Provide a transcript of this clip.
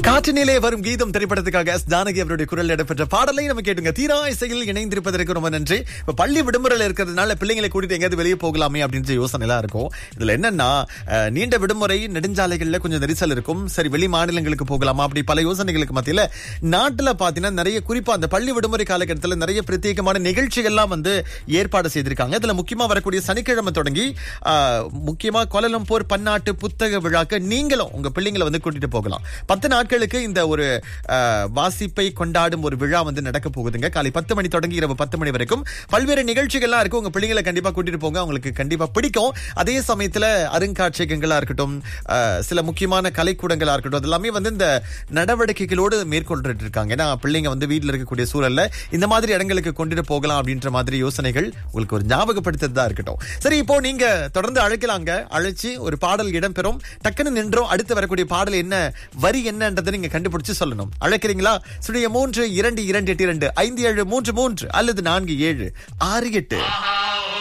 காற்றினிலே வரும் கீதம் திரைப்படத்துக்காக எஸ் ஜானகி அவருடைய குரல் இடம்பெற்ற பாடலை நம்ம கேட்டுங்க தீரா இசையில் இணைந்திருப்பதற்கு ரொம்ப நன்றி இப்ப பள்ளி விடுமுறையில் இருக்கிறதுனால பிள்ளைங்களை கூட்டிட்டு எங்கேயாவது வெளியே போகலாமே அப்படின்ற யோசனை எல்லாம் இருக்கும் இதுல என்னன்னா அஹ், நீண்ட விடுமுறை நெடுஞ்சாலைகள்ல கொஞ்சம் நெரிசல் இருக்கும் சரி வெளி மாநிலங்களுக்கு போகலாமா அப்படி பல யோசனைகளுக்கு மத்தியில நாட்டுல பாத்தீங்கன்னா நிறைய குறிப்பா அந்த பள்ளி விடுமுறை காலகட்டத்தில் நிறைய பிரத்யேகமான நிகழ்ச்சிகள்லாம் வந்து ஏற்பாடு செய்திருக்காங்க இதுல முக்கியமா வரக்கூடிய சனிக்கிழமை தொடங்கி அஹ், முக்கியமா கோலலம்பூர் பன்னாட்டு புத்தக விழாக்கு நீங்களும் உங்க பிள்ளைங்களை வந்து கூட்டிட்டு போகலாம் பத்து நாட்களுக்கு இந்த ஒரு அஹ், வாசிப்பை கொண்டாடும் ஒரு விழா வந்து நடக்க போகுதுங்க காலை பத்து மணி தொடங்கி இரவு பத்து மணி வரைக்கும் பல்வேறு நிகழ்ச்சிகள்லாம் இருக்கு உங்க பிள்ளைங்களை கண்டிப்பா கூட்டிட்டு போங்க அவங்களுக்கு கண்டிப்பா பிடிக்கும் அதே சமயத்துல அருங்காட்சியகங்களா இருக்கட்டும் அஹ், சில முக்கியமான கலைக்கூடங்களா இருக்கட்டும் அது எல்லாமே வந்து இந்த நடவடிக்கைகளோடு மேற்கொண்டுட்டு இருக்காங்க ஏன்னா பிள்ளைங்க வந்து வீட்டுல இருக்கக்கூடிய சூழல்ல இந்த மாதிரி இடங்களுக்கு கொண்டுட்டு போகலாம் அப்படின்ற மாதிரி யோசனைகள் உங்களுக்கு ஒரு ஞாபகப்படுத்துறதா இருக்கட்டும் சரி இப்போ நீங்க தொடர்ந்து அழைக்கலாங்க அழைச்சு ஒரு பாடல் இடம்பெறும் டக்குன்னு நின்றோம் அடுத்து வரக்கூடிய பாடல் என்ன வரி என்னன்றதை நீங்க கண்டுபிடிச்சு சொல்லணும் அழைக்கிறீங்களா சுழிய மூன்று இரண்டு இரண்டு எட்டு இரண்டு ஐந்து ஏழு மூன்று மூன்று அல்லது நான்கு ஏழு ஆறு எட்டு